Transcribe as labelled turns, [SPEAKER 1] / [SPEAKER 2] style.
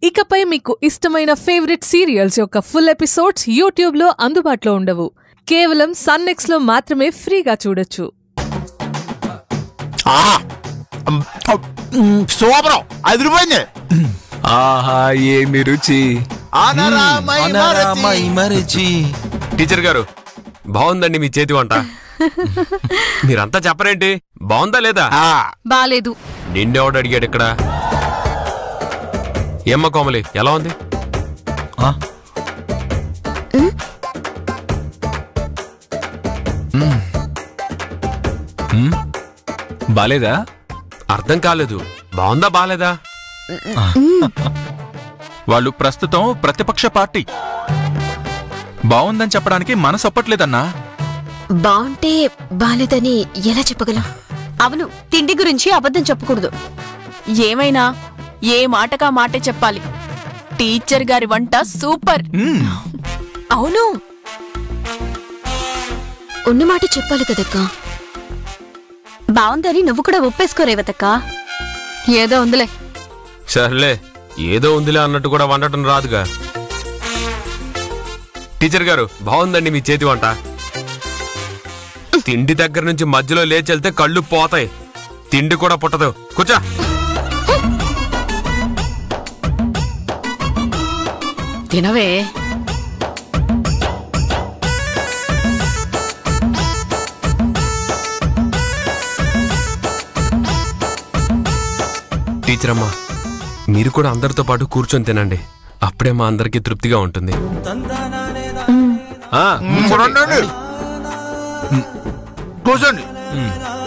[SPEAKER 1] ఇకపై మీకు ఇష్టమైన ఫేవరెట్ సీరియల్స్ యొక్క ఫుల్ ఎపిసోడ్స్ యూట్యూబ్లో అందుబాటులో ఉండవు కేవలం సన్నెక్స్ లో మాత్రమే ఫ్రీగా చూడొచ్చు
[SPEAKER 2] ఆహా మ్, మ్, సూపరం అదిరిపోయింది
[SPEAKER 3] ఆహా ఏమి రుచి
[SPEAKER 2] అనరామై మరచి.
[SPEAKER 3] మరచి
[SPEAKER 4] టీచర్ గారు బాగుందండి మీ చేతి వంట మీరంతా చెప్పరేంటి బాగుందా లేదా
[SPEAKER 2] ఆ,
[SPEAKER 5] బాలేదు
[SPEAKER 4] నిన్నెవడు అడిగాడు ఇక్కడ ఏమ్మ కోమలి ఎలా ఉంది
[SPEAKER 3] బాలేదా
[SPEAKER 4] అర్థం కాలేదు బాగుందా బాలేదా
[SPEAKER 3] వాళ్ళు ప్రస్తుతం ప్రతిపక్ష పార్టీ బాగుందని చెప్పడానికి మనసు ఒప్పట్లేదన్నా
[SPEAKER 6] బాగుంటే బాలేదని ఎలా చెప్పగలం
[SPEAKER 5] అవును తిండి గురించి అబద్ధం చెప్పకూడదు ఏమైనా ఏ మాటకా మాటే చెప్పాలి టీచర్ గారి వంట సూపర్
[SPEAKER 3] మ్మ్.
[SPEAKER 5] అవును
[SPEAKER 6] ఉన్నమాట చెప్పాలి కదక్కా
[SPEAKER 5] బాగుందని నువ్వు కూడా ఒప్పేసుకోరేవతక్క ఏదో ఉందిలే
[SPEAKER 4] సర్లే ఏదో ఉందిలే అన్నట్టు కూడా వండటం రాదుగా టీచర్ గారు బాగుందండి మీ చేతి వంట తిండి దగ్గర నుంచి మధ్యలో లేచి వెళ్తే కళ్ళు పోతాయి తిండి కూడా పుట్టదు కూర్చో
[SPEAKER 5] తినవే
[SPEAKER 4] టీచర్ అమ్మా మీరు కూడా అందరితో పాటు కూర్చొని తినండి అప్పుడే మా అందరికీ తృప్తిగా ఉంటుంది
[SPEAKER 3] ఆ,
[SPEAKER 2] మ్, రండి. కూర్చోండి
[SPEAKER 3] మ్మ్.